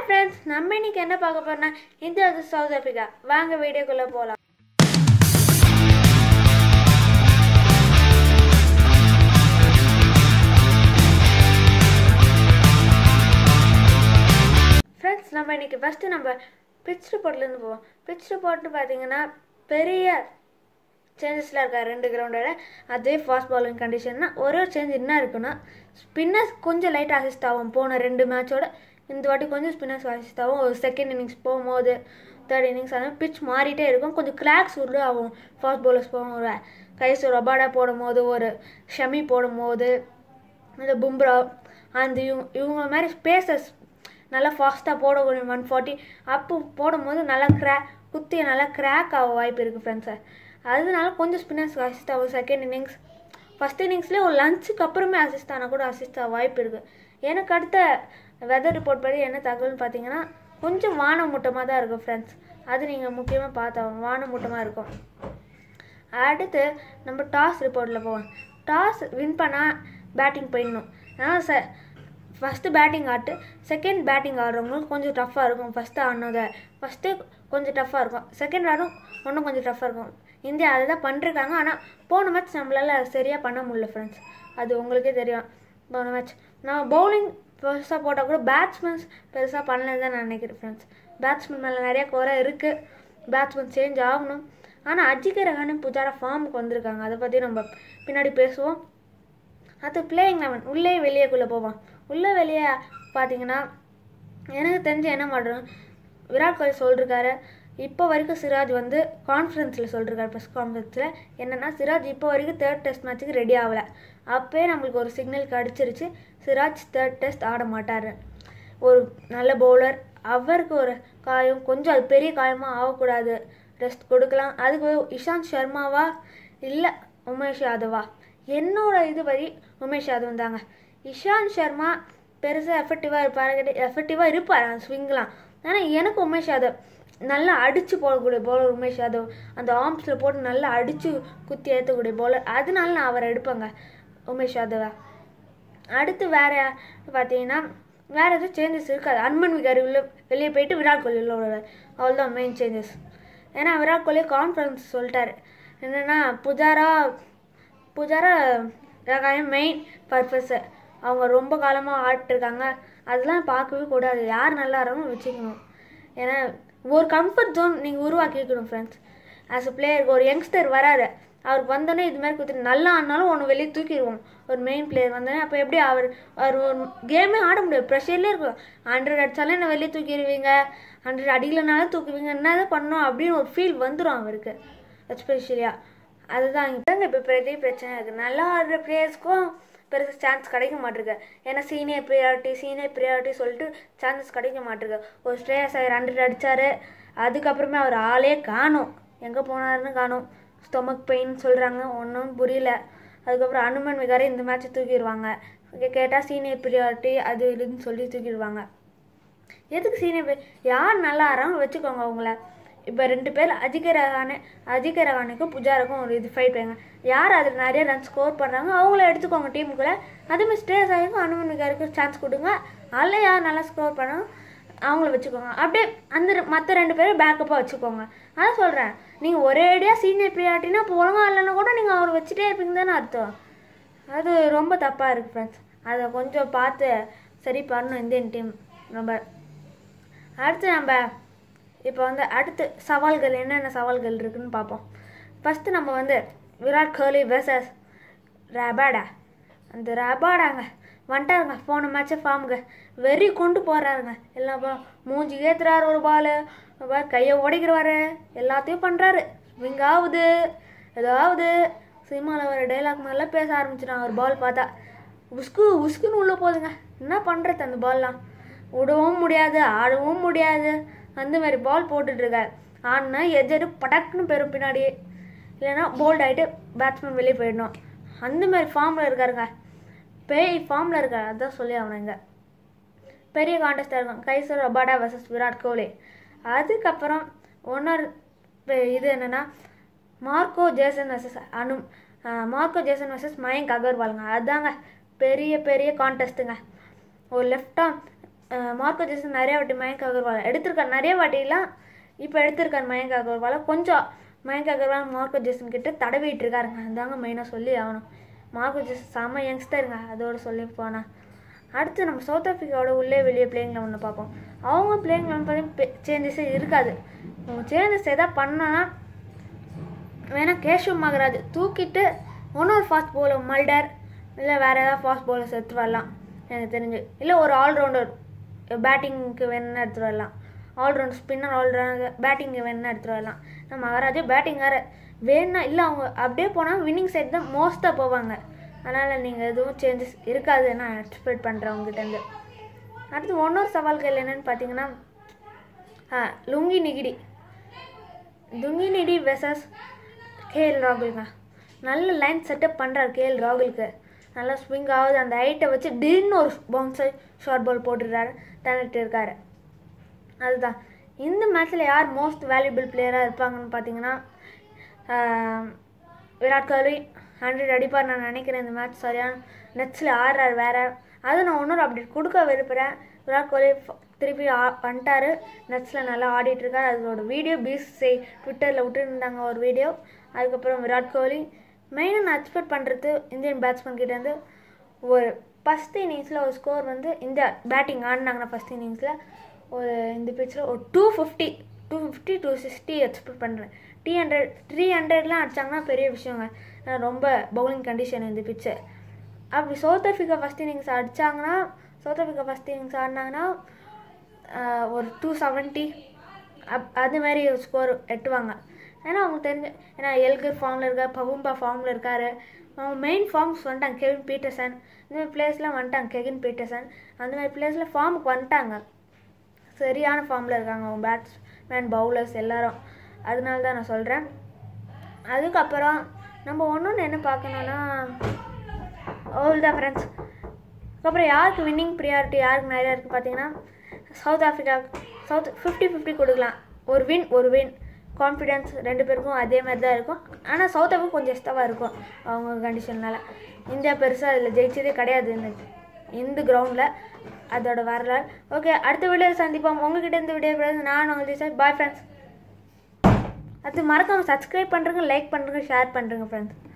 friends நம்ம இன்னைக்கு என்ன பார்க்க போறோம்னா இந்தியா vs சவுத் ஆஃப்ரிக்கா வாங்க வீடியோக்குள்ள போகலாம் ஃப்ரெண்ட்ஸ் நம்ம இன்னைக்கு ஃபஸ்ட்டு நம்ம பிச் ரிப்போர்ட்லேருந்து போவோம் பிச் ரிப்போர்ட்னு பார்த்தீங்கன்னா பெரிய சேஞ்சஸ்லாம் இருக்கா ரெண்டு கிரவுண்டோட அதே ஃபாஸ்ட் பாலிங் கண்டிஷன்னா ஒரே ஒரு சேஞ்ச் என்ன இருக்குன்னா ஸ்பின்னர்ஸ் கொஞ்சம் லைட் அசிஸ்ட் ஆகும் போன ரெண்டு மேட்சோட இந்த வாட்டி கொஞ்சம் ஸ்பின்னர்ஸ் அசிஸ்ட் ஆகும் ஒரு செகண்ட் இன்னிங்ஸ் போகும்போது தேர்ட் இன்னிங்ஸ் அந்த பிச் மாறிட்டே இருக்கும் கொஞ்சம் கிராக்ஸ் உள்ள ஆகும் ஃபாஸ்ட் பவுலர்ஸ் போகும் ஒரு கைஸ் ரபாடா போடும்போது ஒரு ஷமி போடும்போது இந்த பும்ரா அந்த இவங்க இவங்க மாதிரி ஸ்பேசஸ் நல்லா ஃபாஸ்ட்டாக போடக்கூடிய ஒன் ஃபார்ட்டி அப்போ போடும்போது நல்லா கிரா குத்தி நல்லா கிராக் ஆக வாய்ப்பு இருக்குது ஃப்ரெண்ட்ஸை அதனால கொஞ்சம் ஸ்பின்னர்ஸ் அசிஸ்ட் ஆகும் செகண்ட் இன்னிங்ஸ் ஃபஸ்ட் இன்னிங்ஸ்லேயே ஒரு லஞ்சுக்கு அப்புறமே அசிஸ்ட் ஆனால் கூட அசிஸ்ட் ஆக வாய்ப்பு இருக்குது எனக்கு அடுத்த வெதர் ரிப்போர்ட் படி என்ன தகவல்னு பார்த்தீங்கன்னா கொஞ்சம் வானமூட்டமாக தான் இருக்கும் ஃப்ரெண்ட்ஸ் அது நீங்கள் முக்கியமாக பார்த்தாகணும் வானமூட்டமாக இருக்கும் அடுத்து நம்ம டாஸ் ரிப்போர்ட்டில் போவோம் டாஸ் வின் பண்ணால் பேட்டிங் போயிடணும் ஆனால் ச ஃபஸ்ட்டு பேட்டிங் ஆட்டு செகண்ட் பேட்டிங் ஆடுறவங்களுக்கு கொஞ்சம் டஃப்பாக இருக்கும் ஃபஸ்ட்டு ஆடினதை ஃபஸ்ட்டு கொஞ்சம் டஃப்பாக இருக்கும் செகண்ட் ஆடும் இன்னும் கொஞ்சம் டஃப்பாக இருக்கும் இந்தியா அதை தான் பண்ணிருக்காங்க ஆனால் போன மேட்ச் நம்மளால் சரியாக பண்ண முடியல ஃப்ரெண்ட்ஸ் அது உங்களுக்கே தெரியும் போன மேட்ச் நான் பவுலிங் பெருசாக போட்டால் கூட பேட்ஸ்மேன்ஸ் பெருசாக பண்ணலன்னு தான் நான் நினைக்கிறேன் ஃப்ரெண்ட்ஸ் பேட்ஸ்மேன் மேலே நிறைய குறை இருக்குது பேட்ஸ்மேன் சேஞ்ச் ஆகணும் ஆனால் அஜிகர் ரஹானே புஜாரா ஃபார்முக்கு வந்திருக்காங்க அதை பற்றி நம்ம பின்னாடி பேசுவோம் அது பிளேயிங் லெவன் உள்ளே வெளியேக்குள்ளே போவான் உள்ளே வெளியே பார்த்தீங்கன்னா எனக்கு தெரிஞ்சு என்ன பண்ணுறோம் விராட் கோலி சொல்லிருக்காரு இப்போ வரைக்கும் சிராஜ் வந்து கான்ஃபரன்ஸில் சொல்லிருக்காரு ப்ரெஸ் கான்ஃபரன்ஸில் என்னென்னா சிராஜ் இப்போ வரைக்கும் தேர்ட் டெஸ்ட் மேட்ச்சுக்கு ரெடி ஆகலை அப்போயே நம்மளுக்கு ஒரு சிக்னல் கிடச்சிருச்சு சிராஜ் தேர்ட் டெஸ்ட் ஆட மாட்டார் ஒரு நல்ல பவுலர் அவருக்கு ஒரு காயம் கொஞ்சம் அது பெரிய காயமாக ஆகக்கூடாது ரெஸ்ட் கொடுக்கலாம் அதுக்கு இஷாந்த் சர்மாவா இல்லை உமேஷ் யாதவா என்னோட இது வழி உமேஷ் யாதவ் தாங்க இஷாந்த் சர்மா பெருசாக எஃபெக்டிவாக இருப்பார் எஃபெக்டிவாக இருப்பார் அந்த ஸ்விங்லாம் ஆனால் எனக்கு உமேஷ் யாதவ் நல்லா அடித்து போடக்கூடிய பவுலர் உமேஷ் யாதவ் அந்த ஆர்ம்ஸில் போட்டு நல்லா அடித்து குத்தி ஏற்றக்கூடிய பவுலர் அதனால நான் அவரை எடுப்பேங்க உமேஷ் யாதவை அடுத்து வேற பார்த்தீங்கன்னா வேறு எதுவும் சேஞ்சஸ் இருக்காது அன்மன் விகாரி உள்ள வெளியே போயிட்டு விராட் கோலி உள்ள வருவார் அவ்வளோதான் மெயின் சேஞ்சஸ் ஏன்னா விராட் கோலி கான்ஃபரன்ஸ் சொல்லிட்டாரு என்னென்னா புஜாரா புஜாரா ரகாயம் மெயின் பர்பஸு அவங்க ரொம்ப காலமாக ஆடிட்டுருக்காங்க அதெல்லாம் பார்க்கவே கூடாது யார் நல்லா ஆடுறாங்களோ வச்சுக்கணும் ஏன்னா ஒரு கம்ஃபர்ட் ஜோன் நீங்கள் உருவாக்கிக்கணும் ஃப்ரெண்ட்ஸ் ஆஸ் அ பிளேயருக்கு ஒரு யங்ஸ்டர் வராரு அவருக்கு வந்தோடனே இது மாதிரி கொடுத்துட்டு நல்லா ஆனாலும் ஒன்று வெளியே தூக்கிடுவோம் ஒரு மெயின் பிளேயர் வந்தோடனே அப்போ எப்படி அவர் அவர் ஒரு கேமே ஆட முடியாது ப்ரெஷர்லேயே இருக்கும் ஹண்ட்ரட் அடித்தாலும் என்ன வெளியே தூக்கிடுவீங்க ஹண்ட்ரட் அடிக்கலனாலும் தூக்குவீங்க என்னதான் பண்ணணும் அப்படின்னு ஒரு ஃபீல் வந்துடும் அவருக்கு எஸ்பெஷலியாக அதுதான் இங்கே இப்போ பெரிய பிரச்சனை இருக்குது நல்லா ஆடுற பிளேயர்ஸ்க்கும் பெருசு சான்ஸ் கிடைக்க மாட்டிருக்கு ஏன்னா சீனியர் ப்ரியாரிட்டி சீனியர் ப்ரியாரிட்டி சொல்லிட்டு சான்சஸ் கிடைக்க மாட்டிருக்கு ஒரு ஸ்ரேயஸ் ஐயர் ஹண்ட்ரட் அடித்தார் அதுக்கப்புறமே அவர் ஆளே காணும் எங்கே போனாருன்னு காணும் ஸ்டொமக் பெயின் சொல்கிறாங்க ஒன்றும் புரியல அதுக்கப்புறம் அனுமன் விகாரை இந்த மேட்ச்சை தூக்கிடுவாங்க கேட்டால் சீனியர் ப்ரியாரிட்டி அது இதுன்னு சொல்லி தூக்கிடுவாங்க எதுக்கு சீனியர் யார் நல்லா ஆறாங்க வச்சுக்கோங்க அவங்கள இப்போ ரெண்டு பேர் அஜிக ரகானே அஜிக ரகானுக்கும் புஜாருக்கும் ஒரு இது ஃபைட் வைங்க யார் அதில் நிறைய ரன் ஸ்கோர் பண்ணுறாங்க அவங்கள எடுத்துக்கோங்க டீமுக்குள்ளே அதேமாதிரி ஸ்டேஸ் ஆகிருக்கும் அனுமன் விகாருக்கு சான்ஸ் கொடுங்க அதில் யார் நல்லா ஸ்கோர் பண்ணாங்க அவங்கள வச்சுக்கோங்க அப்படியே அந்த மற்ற ரெண்டு பேரும் பேக்கப்பாக வச்சுக்கோங்க அதான் சொல்கிறேன் நீங்கள் ஒரேடியாக சீனியர் ப்ரியாரிட்டினா இப்போ ஒழுங்காக இல்லைன்னா கூட நீங்கள் அவர் வச்சுட்டே இருப்பீங்க தானே அர்த்தம் அது ரொம்ப தப்பாக இருக்குது ஃப்ரெண்ட்ஸ் அதை கொஞ்சம் பார்த்து சரி பண்ணணும் இந்தியன் டீம் ரொம்ப அடுத்து நம்ம இப்போ வந்து அடுத்து சவால்கள் என்னென்ன சவால்கள் இருக்குன்னு பார்ப்போம் ஃபஸ்ட்டு நம்ம வந்து விராட் கோலி வெர்சஸ் ரபாடா அந்த ரபாடாங்க வந்துட்டாருங்க போன மேட்ச்சை ஃபார்முங்க வெறி கொண்டு போகிறாருங்க எல்லாம் மூஞ்சி ஏற்றுறாரு ஒரு பால் கையை உடைக்கிறவாரு எல்லாத்தையும் பண்ணுறாரு ஸ்விங் ஆகுது ஏதாவது சினிமாவில் வர டைலாக் மாதிரிலாம் பேச ஆரம்பிச்சிட்டான் ஒரு பால் பார்த்தா உஸ்கு உஸ்குன்னு உள்ளே போகுதுங்க என்ன பண்ணுறது அந்த பால்லாம் விடவும் முடியாது ஆடவும் முடியாது அந்த மாதிரி பால் போட்டுட்ருக்காரு ஆடினா எஜரு படக்குன்னு பெரும் பின்னாடியே இல்லைன்னா போல்ட் ஆகிட்டு பேட்ஸ்மேன் வெளியே போயிடணும் அந்த மாதிரி ஃபார்மில் இருக்காருங்க பேய் ஃபார்மில் இருக்கார் அதான் சொல்லி அவனுங்க பெரிய கான்டெஸ்டாக இருக்கும் கைசர் ரபாடா வர்சஸ் விராட் கோலி அதுக்கப்புறம் ஒன்னொரு இது என்னென்னா மார்க்கோ ஜேசன் வர்சஸ் அனு மார்க்கோ ஜேசன் வர்சஸ் மயங்க் அகர்வாலுங்க அதாங்க பெரிய பெரிய கான்டெஸ்ட்டுங்க ஒரு லெஃப்ட் ஆர்ம் மார்க்கோ ஜெசன் நிறைய வாட்டி மயங்க் அகர்வால் எடுத்திருக்காரு நிறைய வாட்டிலாம் இப்போ எடுத்திருக்காரு மயங்க் அகர்வால் கொஞ்சம் மயங்க் அகர்வால் மார்க்கோ ஜெசன் கிட்ட தடவிட்டு இருக்காருங்க அதாங்க மெயினாக சொல்லி ஆகணும் மார்க்கோ ஜெசன் செம்ம யங்ஸ்டருங்க அதோட சொல்லி போனா அடுத்து நம்ம சவுத் ஆஃப்ரிக்காவோட உள்ளே வெளியே பிளேயிங் ஒன்று பார்ப்போம் அவங்க பிளேயிங் லெவன் பார்த்தீங்கன்னா சேஞ்சஸே இருக்காது அவங்க சேஞ்சஸ் எதாவது பண்ணோன்னா வேணா கேஷவ் மகராஜ் தூக்கிட்டு இன்னொரு ஃபாஸ்ட் பவுலர் மல்டர் இல்லை வேறு ஏதாவது ஃபாஸ்ட் பவுலர்ஸ் எடுத்துகிட்டு வரலாம் எனக்கு தெரிஞ்சு இல்லை ஒரு ஆல்ரவுண்டர் பேட்டிங்க்கு வேணும்னா எடுத்துகிட்டு வரலாம் ஆல்ரவுண்ட் ஸ்பின்னர் ஆல்ரவுண்டர் பேட்டிங்க்கு வேணும்னா எடுத்துகிட்டு வரலாம் நம்ம மகாராஜே பேட்டிங் வேறு வேணும்னா இல்லை அவங்க அப்படியே போனால் வின்னிங் சைடு தான் மோஸ்ட்டாக போவாங்க அதனால் நீங்கள் எதுவும் சேஞ்சஸ் இருக்காது நான் எக்ஸ்பெக்ட் பண்ணுறேன் உங்ககிட்டேருந்து அடுத்து இன்னொரு சவால்கள் என்னென்னு பார்த்தீங்கன்னா ஆ Lungi Ngidi Lungi Ngidi versus KL ராகுல்ங்க நல்ல லைன் செட்டப் பண்ணுறாரு கேஎல் ராகுலுக்கு நல்லா ஸ்விங் ஆகுது அந்த ஹைட்டை வச்சு திடீர்னு ஒரு பவுன்ஸை ஷார்ட் பால் போட்டுடுறாரு தந்துட்டு இருக்காரு அதுதான் இந்த மேட்ச்சில் யார் மோஸ்ட் வேல்யூபிள் பிளேயராக இருப்பாங்கன்னு பார்த்தீங்கன்னா விராட் கோலி ஹண்ட்ரட் அடிப்பார் நான் நினைக்கிறேன் இந்த மேட்ச் சரியான நெட்ஸில் ஆடுறாரு வேறு அது நான் இன்னொரு அப்டேட் கொடுக்க விரும்புகிறேன் விராட் கோலி திருப்பி ஆ வந்துட்டார் நெட்ஸில் நல்லா ஆடிட்டுருக்காரு அதோட வீடியோ பீஸ் செய் ட்விட்டரில் விட்டுருந்தாங்க ஒரு வீடியோ அதுக்கப்புறம் விராட் கோலி மெயினாக நான் எக்ஸ்பெக்ட் பண்ணுறது இந்தியன் பேட்ஸ்மேன் கிட்டேருந்து ஒரு ஃபஸ்ட் இன்னிங்ஸில் ஒரு ஸ்கோர் வந்து இந்த பேட்டிங் ஆடினாங்கன்னா ஃபஸ்ட் இன்னிங்ஸில் ஒரு இந்த பிச்சில் ஒரு two fifty two fifty two sixty expect பண்ணுறேன் த்ரீ ஹண்ட்ரட் த்ரீ ஹண்ட்ரட்லாம் அடிச்சாங்கன்னா பெரிய விஷயங்க ரொம்ப பவுலிங் கண்டிஷன் இந்த பிச்சு அப்படி சவுத் ஆஃப்ரிக்கா ஃபஸ்ட் இன்னிங்ஸ் அடித்தாங்கன்னா சவுத் ஆஃப்ரிக்கா ஃபஸ்ட் இன்னிங்ஸ் ஆடினாங்கன்னா ஒரு டூ செவன்ட்டி அப் அது மாதிரி ஒரு ஸ்கோர் எட்டுவாங்க ஏன்னா அவங்க தெரிஞ்ச ஏன்னா எல்கர் ஃபார்மில் இருக்கார் பவும்பா ஃபார்மில் இருக்கார் அவங்க மெயின் ஃபார்ம்ஸ் வந்துட்டாங்க கெவின் பீட்டர்சன் இந்த மாதிரி பிளேஸ்லாம் வந்துட்டாங்க கெவின் பீட்டர்சன் அந்த மாதிரி பிளேஸில் ஃபார்முக்கு வந்துட்டாங்க சரியான ஃபார்மில் இருக்காங்க அவங்க பேட்ஸ்மேன் பவுலர்ஸ் எல்லாரும் அதனால தான் நான் சொல்கிறேன் அதுக்கப்புறம் நம்ம ஒன்று என்ன பார்க்கணுன்னா ஓல் தான் ஃப்ரெண்ட்ஸ் அதுக்கப்புறம் யாருக்கு வின்னிங் ப்ரியாரிட்டி யாருக்கு நிறையா இருக்குது பார்த்தீங்கன்னா South Africa South fifty fifty கொடுக்கலாம் ஒரு வின் ஒரு வின் கான்ஃபிடென்ஸ் ரெண்டு பேருக்கும் அதே மாதிரி தான் இருக்கும் ஆனால் சவுத் ஆஃப்ரிக்கா கொஞ்சம் எக்ஸ்ட்ராவாக இருக்கும் அவங்க கண்டிஷனால் இந்தியா பெருசாக அதில் ஜெயிச்சதே கிடையாது இந்த இந்த கிரவுண்டில் அதோட வரலாறு ஓகே அடுத்த வீடியோ சந்திப்போம் உங்ககிட்ட இந்த வீடியோ நான் உங்களுக்கு சார் பாய் ஃப்ரெண்ட்ஸ் அது மறக்காமல் சப்ஸ்கிரைப் பண்ணுறங்க லைக் பண்ணுறங்க ஷேர் பண்ணுறங்க ஃப்ரெண்ட்ஸ்